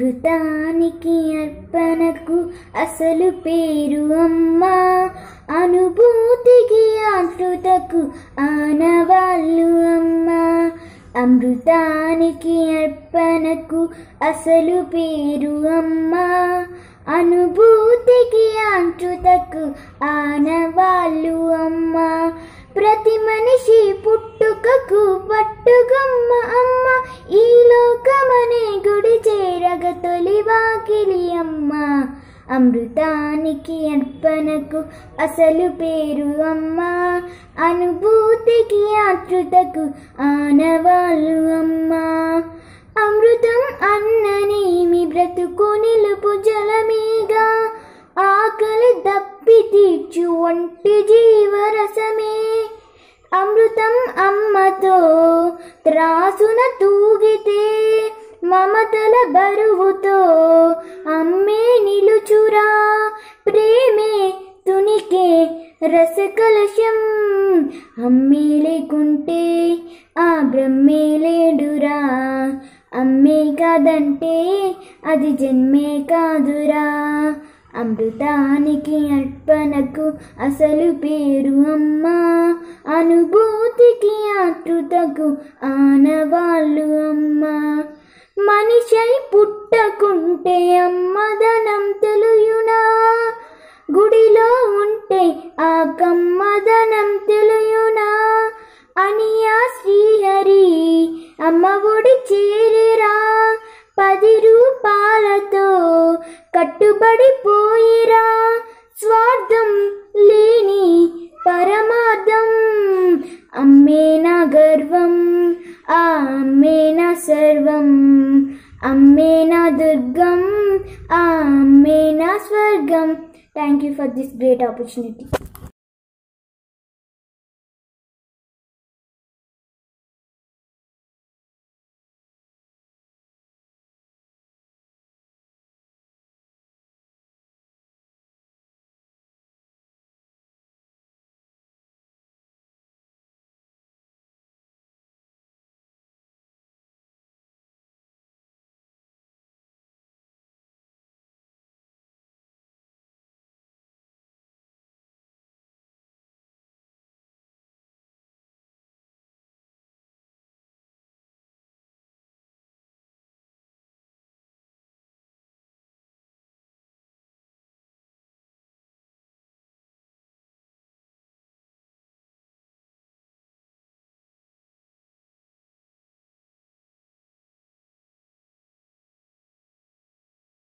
అమృతానికి అర్పణకు అసలు పేరు అమ్మ అనుభూతికి ఆతృతకు ఆనవాళ్ళు అమ్మ అమృతానికి అర్పణకు అసలు పేరు అమ్మ అనుభూతికి ఆతృతకు ఆనవాళ్ళు అమ్మ ప్రతి మనిషి పుట్టుకకు పట్టుగమ్మ అమ్మ ఈ లోకమనే గుడి చేరగ తొలి వాకిలి అమ్మ అమృతానికి అర్పణకు అసలు పేరు అమ్మ అనుభూతికి ఆతృతకు ఆనవాళ్ళు అమ్మ అమృతం అన్ననేమి బ్రతుకు నిలుపు జలమేగా ఆకలి దప్పి తీర్చు ఒంటి జీవరసమే అమృతం అమ్మతో త్రాసున తూగితే మమతల బరువుతో అమ్మే నిలుచురా ప్రేమే తునికే రసకలశం అమ్మే లేకుంటే ఆ బ్రహ్మే లేడురా అమ్మే కాదంటే అది జన్మే కాదురా అమృతానికి అర్పణకు అసలు పేరు అమ్మ అనుభూతికి ఆతృతకు ఆనవాళ్ళు అమ్మ మనిషై పుట్టకుంటే అమ్మదనం తెలుయునా గుడిలో ఉంటే ఆ కమ్మదనం తెలుయునా అని ఆ శ్రీహరి అమ్మ ఒడి చేరిరా పది రూపాలతో కట్టుబడిపోయిరా స్వార్థం లేని పరమార్థం అమ్మే నా గర్వం ఆ అమ్మే నా సర్వం అమ్మే నా దుర్గం ఆ అమ్మే నా స్వర్గం thank you for this great opportunity